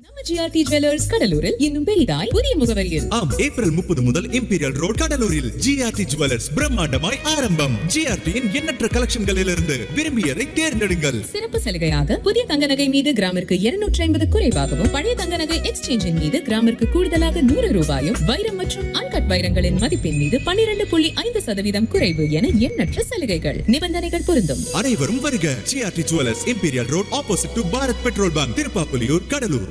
நம்ம GRT jewellers கடலூரில் இன்னும் பெரிதாய் புதிய முகவரியில் ஆம் ஏப்ரல் முப்பது முதல் இம்பீரியல் ரோட் கடலூரில் ஜிஆர்டி ஜுவல்லர்ஸ் பிரம்மாண்டமாய் ஆரம்பம் ஜிஆர்டியின் எண்ணற்ற கலெக்ஷன்களிலிருந்து விரும்பியதை தேர்ந்தெடுங்கள் சிறப்பு சலுகையாக புதிய தங்க நகை மீது கிராமிற்கு இருநூற்றி ஐம்பது குறைவாகவும் பழைய தங்க நகை எக்ஸ்சேஞ்சின் மீது கிராமிற்கு கூடுதலாக நூறு ரூபாயும் வைரம் மற்றும் அன்கட் வைரங்களின் மதிப்பின் மீது பன்னிரண்டு புள்ளி ஐந்து சதவீதம் குறைவு என எண்ணற்ற சலுகைகள் நிபந்தனைகள் பொருந்தும் அனைவரும் வருக GRT jewellers imperial road opposite to Bharat petrol bunk Tiruppapuliyur Cuddalore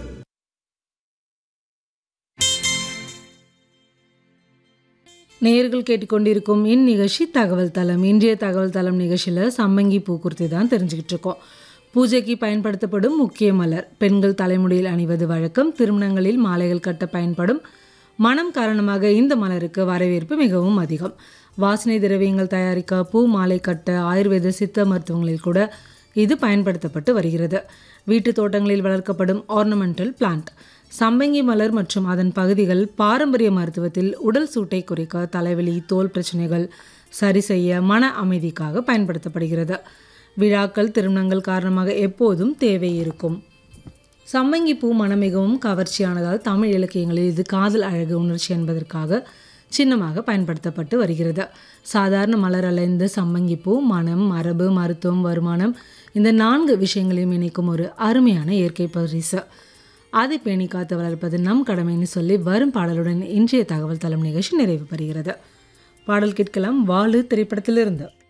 நேயர்கள் கேட்டுக்கொண்டிருக்கும் இந்நிகழ்ச்சி தகவல் தளம் இன்றைய தகவல் தளம் நிகழ்ச்சியில் சம்மங்கி பூ குறித்து தான் தெரிஞ்சுக்கிட்டு இருக்கோம் பூஜைக்கு பயன்படுத்தப்படும் முக்கிய மலர் பெண்கள் தலைமுடியில் அணிவது வழக்கம் திருமணங்களில் மாலைகள் கட்ட பயன்படும் மனம் காரணமாக இந்த மலருக்கு வரவேற்பு மிகவும் அதிகம் வாசனை திரவியங்கள் தயாரிக்க பூ மாலை கட்ட ஆயுர்வேத சித்த மருத்துவங்களில் கூட இது பயன்படுத்தப்பட்டு வருகிறது வீட்டு தோட்டங்களில் வளர்க்கப்படும் ஆர்னமெண்டல் பிளான்ட் சம்பங்கி மலர் மற்றும் அதன் பகுதிகள் பாரம்பரிய மருத்துவத்தில் உடல் சூட்டை குறைக்க தலைவலி தோல் பிரச்சனைகள் சரி செய்ய மன அமைதிக்காக பயன்படுத்தப்படுகிறது விழாக்கள் திருமணங்கள் காரணமாக எப்போதும் தேவை இருக்கும் சம்மங்கி பூ மனம் மிகவும் கவர்ச்சியானதால் தமிழ் இலக்கியங்களில் இது காதல் அழகு உணர்ச்சி என்பதற்காக சின்னமாக பயன்படுத்தப்பட்டு வருகிறது சாதாரண மலர் அல்ல இந்த சம்மங்கி பூ மனம் மரபு மருத்துவம் வருமானம் இந்த நான்கு விஷயங்களையும் இணைக்கும் ஒரு அருமையான இயற்கை பரிசு அதை பேணி காத்து வளர்ப்பது நம் கடமைன்னு சொல்லி வரும் பாடலுடன் இன்றைய தகவல் தளம் நிகழ்ச்சி நிறைவு பெறுகிறது பாடல் கேட்கலாம் வாழு திரைப்படத்திலிருந்து